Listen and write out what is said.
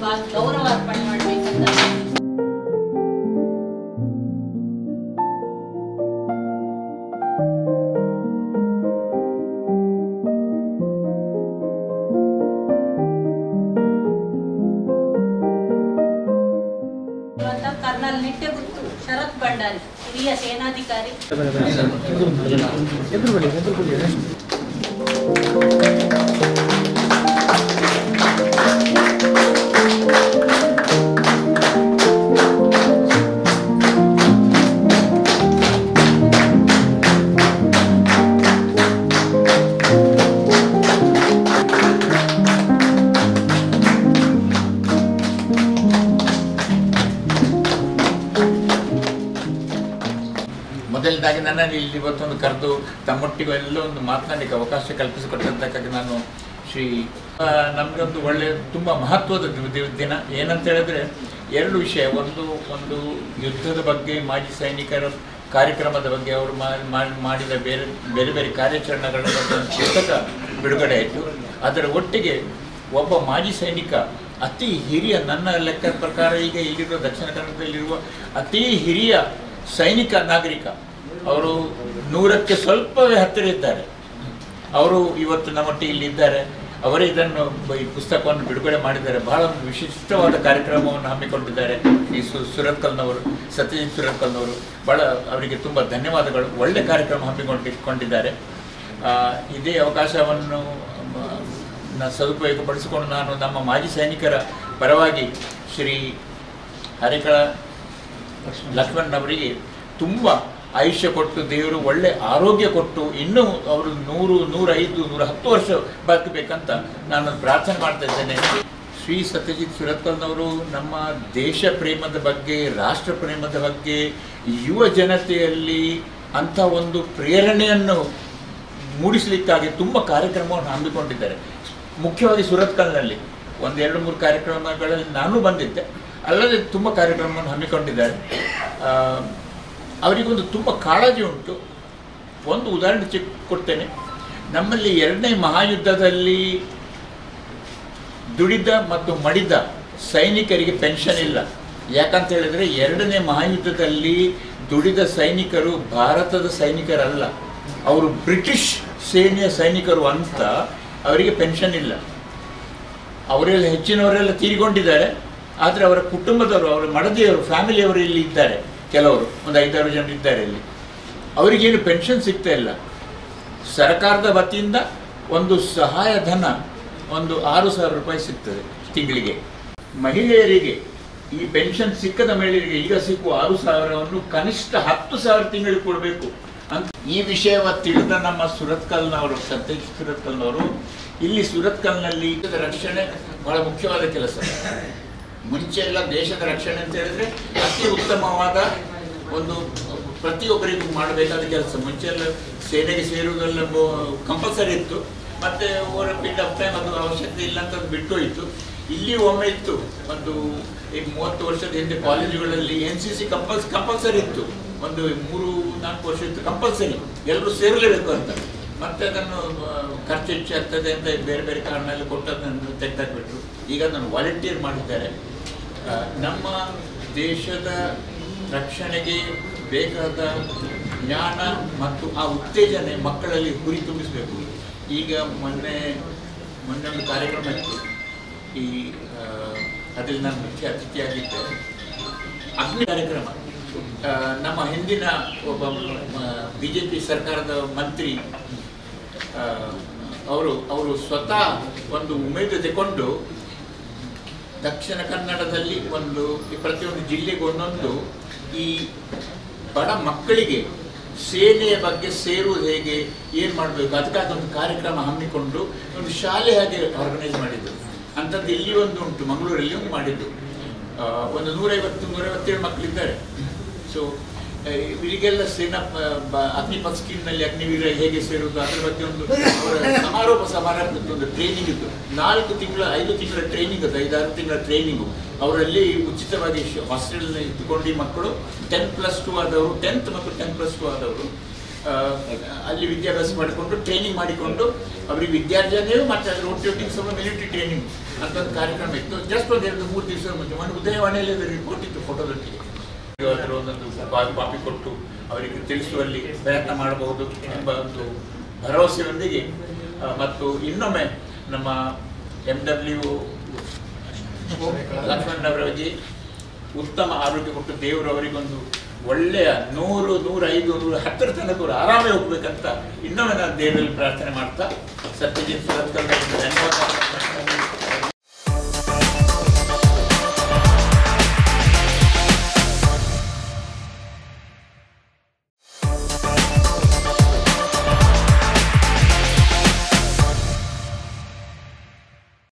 ಬಾ- ಗೌರವ ಅರ್ಪಣೆ ಮಾಡ್ಬೇಕಂತ ಇವತ್ತ ಕರ್ನಲ್ ನಿಟ್ಟೆಗುತ್ತು ಶರತ್ ಭಂಡಾರಿ ಹಿರಿಯ ಸೇನಾಧಿಕಾರಿ ಮೊದಲನೇದಾಗಿ ನನ್ನನ್ನು ಇಲ್ಲಿ ಇವತ್ತೊಂದು ಕರೆದು ತಮ್ಮೊಟ್ಟಿಗೆ ಎಲ್ಲ ಒಂದು ಮಾತನಾಡಲಿಕ್ಕೆ ಅವಕಾಶ ಕಲ್ಪಿಸಿಕೊಟ್ಟಂತಕ್ಕಾಗಿ ನಾನು ಶ್ರೀ ಆ, ನಮ್ಗೊಂದು ಒಳ್ಳೆ ತುಂಬ ಮಹತ್ವದ ದಿ- ದಿ- ದಿನ ಏನಂತ ಹೇಳಿದ್ರೆ ಎರಡು ವಿಷಯ ಒಂದು ಒಂದು ಯುದ್ಧದ ಬಗ್ಗೆ ಮಾಜಿ ಸೈನಿಕರ ಕಾರ್ಯಕ್ರಮದ ಬಗ್ಗೆ ಅವರು ಮಾ- ಮಾ- ಮಾಡಿದ ಬೇರೆ ಬೇರೆ ಬೇರೆ ಕಾರ್ಯಾಚರಣೆಗಳ ಬಗ್ಗೆ ಒಂದು ಪುಸ್ತಕ ಬಿಡುಗಡೆ ಆಯಿತು ಅದರ ಒಟ್ಟಿಗೆ ಒಬ್ಬ ಮಾಜಿ ಸೈನಿಕ ಅತಿ ಹಿರಿಯ ನನ್ನ ಲೆಕ್ಕ ಪ್ರಕಾರ ಈಗ ಇಲ್ಲಿರುವ ದಕ್ಷಿಣ ಕನ್ನಡದಲ್ಲಿರುವ ಅತಿ ಹಿರಿಯ ಸೈನಿಕ ನಾಗರಿಕ ಅವರು ನೂರಕ್ಕೆ ಸ್ವಲ್ಪವೇ ಹತ್ತಿರ ಇದ್ದಾರೆ ಅವರು ಇವತ್ತು ನಮ್ಮೊಟ್ಟಿಗೆ ಇಲ್ಲಿದ್ದಾರೆ ಅವರೇ ಇದನ್ನು ಬ- ಈ ಪುಸ್ತಕವನ್ನು ಬಿಡುಗಡೆ ಮಾಡಿದ್ದಾರೆ ಬಹಳ ಒಂದು ವಿಶಿಷ್ಟವಾದ ಕಾರ್ಯಕ್ರಮವನ್ನು ಹಮ್ಮಿಕೊಂಡಿದ್ದಾರೆ ಈ ಸು ಸುರತ್ಕಲ್ನವರು ಸತ್ಯಜಿತ್ ಸುರತ್ಕಲ್ನವರು ಬಹಳ ಅವರಿಗೆ ತುಂಬ ಧನ್ಯವಾದಗಳು ಒಳ್ಳೆ ಕಾರ್ಯಕ್ರಮ ಹಮ್ಮಿಕೊಂಡಿಕೊಂಡಿದ್ದಾರೆ ಆ, ಇದೇ ಅವಕಾಶವನ್ನು ಮ, ನ ಸದುಪಯೋಗಪಡಿಸಿಕೊಂಡು ನಾನು ನಮ್ಮ ಮಾಜಿ ಸೈನಿಕರ ಪರವಾಗಿ ಶ್ರೀ ಹರಿಕಳ ಲಕ್ಷ್ಮಣ್ ಅವರಿಗೆ ತುಂಬ ಆಯುಷ್ಯ ಕೊಟ್ಟು ದೇವರು ಒಳ್ಳೆ ಆರೋಗ್ಯ ಕೊಟ್ಟು ಇನ್ನೂ ಅವರು ನೂರು ನೂರೈದು ನೂರ ಹತ್ತು ವರ್ಷ ಬದುಕಬೇಕಂತ ನಾನು ಪ್ರಾರ್ಥನೆ ಮಾಡ್ತಾ ಇದ್ದೇನೆ ಶ್ರೀ ಸತ್ಯಜಿತ್ ಸುರತ್ಕಲ್ನವರು ನಮ್ಮ ದೇಶ ಪ್ರೇಮದ ಬಗ್ಗೆ ರಾಷ್ಟ್ರ ಪ್ರೇಮದ ಬಗ್ಗೆ ಯುವ ಜನತೆಯಲ್ಲಿ ಅಂಥ ಒಂದು ಪ್ರೇರಣೆಯನ್ನು ಮೂಡಿಸಲಿಕ್ಕಾಗಿ ತುಂಬ ಕಾರ್ಯಕ್ರಮವನ್ನು ಹಮ್ಮಿಕೊಂಡಿದ್ದಾರೆ ಮುಖ್ಯವಾಗಿ ಸುರತ್ಕಲ್ನಲ್ಲಿ ಒಂದೆರಡು ಮೂರು ಕಾರ್ಯಕ್ರಮಗಳಲ್ಲಿ ನಾನು ಬಂದಿದ್ದೆ ಅಲ್ಲದೆ ತುಂಬ ಕಾರ್ಯಕ್ರಮವನ್ನು ಹಮ್ಮಿಕೊಂಡಿದ್ದಾರೆ ಆ, ಅವರಿಗೊಂದು ತುಂಬ ಕಾಳಜಿ ಉಂಟು ಒಂದು ಉದಾಹರಣೆ ಚಿಕ್ಕ ಕೊಡ್ತೇನೆ ನಮ್ಮಲ್ಲಿ ಎರಡನೇ ಮಹಾಯುದ್ಧದಲ್ಲಿ ದುಡಿದ ಮತ್ತು ಮಡಿದ ಸೈನಿಕರಿಗೆ ಪೆನ್ಷನ್ ಇಲ್ಲ ಯಾಕಂತ ಹೇಳಿದ್ರೆ ಎರಡನೇ ಮಹಾಯುದ್ಧದಲ್ಲಿ ದುಡಿದ ಸೈನಿಕರು ಭಾರತದ ಸೈನಿಕರಲ್ಲ ಅವರು ಬ್ರಿಟಿಷ್ ಸೇನೆಯ ಸೈನಿಕರು ಅಂತ ಅವರಿಗೆ ಪೆನ್ಷನ್ ಇಲ್ಲ ಅವರೆಲ್ಲ ಹೆಚ್ಚಿನವರೆಲ್ಲ ತೀರಿಕೊಂಡಿದ್ದಾರೆ ಆದರೆ ಅವರ ಕುಟುಂಬದವರು ಅವರ ಮಡದಿಯವರು ಫ್ಯಾಮಿಲಿಯವರು ಇಲ್ಲಿ ಇದ್ದಾರೆ ಕೆಲವರು ಒಂದು ಐದಾರು ಜನ ಇದ್ದಾರೆ ಇಲ್ಲಿ ಅವರಿಗೇನು ಪೆನ್ಷನ್ ಸಿಗ್ತಾ ಇಲ್ಲ ಸರ್ಕಾರದ ವತಿಯಿಂದ ಒಂದು ಸಹಾಯಧನ ಒಂದು ಆರು ಸಾವಿರ ರೂಪಾಯಿ ಸಿಗ್ತದೆ ತಿಂಗಳಿಗೆ ಮಹಿಳೆಯರಿಗೆ ಈ ಪೆನ್ಷನ್ ಸಿಕ್ಕದ ಮಹಿಳೆಯರಿಗೆ ಈಗ ಸಿಕ್ಕುವ ಆರು ಸಾವಿರವನ್ನು ಕನಿಷ್ಠ ಹತ್ತು ಸಾವಿರ ತಿಂಗಳಿಗೆ ಕೊಡಬೇಕು ಅಂತ ಈ ವಿಷಯವ ತಿಳಿದ ನಮ್ಮ ಸುರತ್ಕಲ್ನವರು ಸತ್ಯಜಿತ್ ಸುರತ್ಕಲ್ನವರು ಇಲ್ಲಿ ಸುರತ್ಕಲ್ನಲ್ಲಿ ದೇಶದ ರಕ್ಷಣೆ ಬಹಳ ಮುಖ್ಯವಾದ ಕೆಲಸ ಮುಂಚೆ ಎಲ್ಲ ದೇಶದ ರಕ್ಷಣೆ ಅಂತ ಹೇಳಿದ್ರೆ ಅತಿ ಉತ್ತಮವಾದ ಒಂದು ಪ್ರತಿಯೊಬ್ಬರಿಗೂ ಮಾಡಬೇಕಾದ ಕೆಲಸ ಮುಂಚೆ ಎಲ್ಲ ಸೇನೆಗೆ ಸೇರುವುದೆಲ್ಲ ಕಂಪಲ್ಸರಿ ಇತ್ತು ಮತ್ತೆ ಓವರ್ ಪೀರಿಯಡ್ ಆಫ್ ಟೈಮ್ ಅದು ಅವಶ್ಯಕತೆ ಇಲ್ಲ ಅಂತ ಅದು ಬಿಟ್ಟು ಹೋಯಿತು ಇಲ್ಲಿ ಒಮ್ಮೆ ಇತ್ತು ಒಂದು ಈಗ ಮೂವತ್ತು ವರ್ಷದ ಹಿಂದೆ ಕಾಲೇಜುಗಳಲ್ಲಿ ಎನ್ ಸಿ ಸಿ ಕಂಪಲ್ಸ್ ಕಂಪಲ್ಸರಿ ಇತ್ತು ಒಂದು ಮೂರು ನಾಲ್ಕು ವರ್ಷ ಇತ್ತು ಕಂಪಲ್ಸರಿ ಎಲ್ಲರೂ ಸೇರಲೇಬೇಕು ಅಂತ ಮತ್ತೆ ಅದನ್ನು ಆ, ಖರ್ಚು ಹೆಚ್ಚಾಗ್ತದೆ ಅಂತ ಬೇರೆ ಬೇರೆ ಕಾರಣ ಎಲ್ಲ ಕೊಟ್ಟು ಅದನ್ನು ತೆಗೆದಾಕ್ಬಿಟ್ರು ಈಗ ಅದನ್ನು ವಾಲಂಟಿಯರ್ ಮಾಡಿದ್ದಾರೆ ಆ, ನಮ್ಮ ದೇಶದ ರಕ್ಷಣೆಗೆ ಬೇಕಾದ ಜ್ಞಾನ ಮತ್ತು ಆ ಉತ್ತೇಜನೆ ಮಕ್ಕಳಲ್ಲಿ ಹುರಿ ತುಂಬಿಸಬೇಕು ಈಗ ಮೊನ್ನೆ ಮೊನ್ನೆ ಒಂದು ಕಾರ್ಯಕ್ರಮ ಇತ್ತು ಈ ಆ, ಅದ್ರಲ್ಲಿ ನಾನು ಮುಖ್ಯ ಅತಿಥಿಯಾಗಿದ್ದೆ ಅಗ್ನಿ ಕಾರ್ಯಕ್ರಮ ಆ, ನಮ್ಮ ಹಿಂದಿನ ಒಬ್ಬ ಬಿ ಜೆ ಪಿ ಸರ್ಕಾರದ ಮಂತ್ರಿ ಆ, ಅವರು ಅವರು ಸ್ವತಃ ಒಂದು ಉಮೇದು ತಗೊಂಡು ದಕ್ಷಿಣ ಕನ್ನಡದಲ್ಲಿ ಒಂದು ಈ ಪ್ರತಿಯೊಂದು ಜಿಲ್ಲೆಗೆ ಒಂದೊಂದು ಈ ಬಡ ಮಕ್ಕಳಿಗೆ ಸೇನೆಯ ಬಗ್ಗೆ ಸೇರುವುದು ಹೇಗೆ ಏನು ಮಾಡಬೇಕು ಅದಕ್ಕಾಗಿ ಒಂದು ಕಾರ್ಯಕ್ರಮ ಹಮ್ಮಿಕೊಂಡು ಒಂದು ಶಾಲೆ ಹಾಗೆ ಆರ್ಗನೈಸ್ ಮಾಡಿದ್ದು ಅಂಥದ್ದು ಇಲ್ಲಿ ಒಂದು ಉಂಟು ಮಂಗಳೂರಲ್ಲಿ ಒಂದು ಮಾಡಿದ್ದು ಆ, ಒಂದು ನೂರೈವತ್ತು ನೂರೈವತ್ತೇಳು ಮಕ್ಕಳಿದ್ದಾರೆ ಸೊ ಇವರಿಗೆಲ್ಲ ಸೇನಾ ಪ- ಬ- ಅಗ್ನಿಪಥ್ ಸ್ಕೀಮ್ನಲ್ಲಿ ಅಗ್ನಿವೀರ ಹೇಗೆ ಸೇರುವುದು ಅದರ ಬಗ್ಗೆ ಒಂದು ಅವರ ಸಮಾರೋಪ ಸಮಾರಂಭದ ಒಂದು ಟ್ರೈನಿಂಗ್ ಇತ್ತು ನಾಲ್ಕು ತಿಂಗಳ ಐದು ತಿಂಗಳ ಟ್ರೈನಿಂಗ್ ಅದು ಐದಾರು ತಿಂಗಳ ಟ್ರೈನಿಂಗು ಅವರಲ್ಲಿ ಉಚಿತವಾಗಿ ಹಾಸ್ಟೆಲ್ ಇದ್ದುಕೊಂಡು ಈ ಮಕ್ಕಳು ಟೆನ್ ಪ್ಲಸ್ ಟು ಆದವರು ಟೆಂತ್ ಮತ್ತು ಟೆನ್ ಪ್ಲಸ್ ಟು ಆದವರು ಆ, ಅಲ್ಲಿ ವಿದ್ಯಾಭ್ಯಾಸ ಮಾಡಿಕೊಂಡು ಟ್ರೈನಿಂಗ್ ಮಾಡಿಕೊಂಡು ಅವರಿಗೆ ವಿದ್ಯಾರ್ಜನೆಯೂ ಮತ್ತು ಅದರ ಒಟ್ಟೊಟ್ಟಿಗೆ ಸ್ವಲ್ಪ ಮಿಲಿಟರಿ ಟ್ರೈನಿಂಗ್ ಅಂತ ಒಂದು ಕಾರ್ಯಕ್ರಮ ಇತ್ತು ಜಸ್ಟ್ ಒಂದು ಎರಡು ಮೂರು ದಿವಸ ಮುಂಚೆ ಒಂದು ಉದಯವಾಣಿಯಲ್ಲಿ ಅದು ರಿಪೋರ್ಟ್ ಇತ್ತು ಫೋಟೋದೊಟ್ಟಿಗೆ ಅದರ ಒಂದೊಂದು ಕಾ- ಕಾಪಿ ಕೊಟ್ಟು ಅವರಿಗೆ ತಿಳಿಸುವಲ್ಲಿ ಪ್ರಯತ್ನ ಮಾಡಬಹುದು ಎಂಬ ಒಂದು ಭರವಸೆಯೊಂದಿಗೆ ಆ, ಮತ್ತು ಇನ್ನೊಮ್ಮೆ ನಮ್ಮ ಎಮ್ ಡಬ್ಲ್ಯೂ ಲಕ್ಷ್ಮಣ್ ಅವರಿಗೆ ಉತ್ತಮ ಆರೋಗ್ಯ ಕೊಟ್ಟು ದೇವರು ಅವರಿಗೊಂದು ಒಳ್ಳೆಯ ನೂರು ನೂರೈದು ನೂರು ಹತ್ತರ ತನಕ ಅವರು ಆರಾಮೇ ಹೋಗ್ಬೇಕಂತ ಇನ್ನೊಮ್ಮೆ ನಾನು ದೇವರಲ್ಲಿ ಪ್ರಾರ್ಥನೆ ಮಾಡ್ತಾ ಸತ್ಯಜಿತ್ ಸರತ್ಕಲ್ ಅವರಿಗೆ ಧನ್ಯವಾದ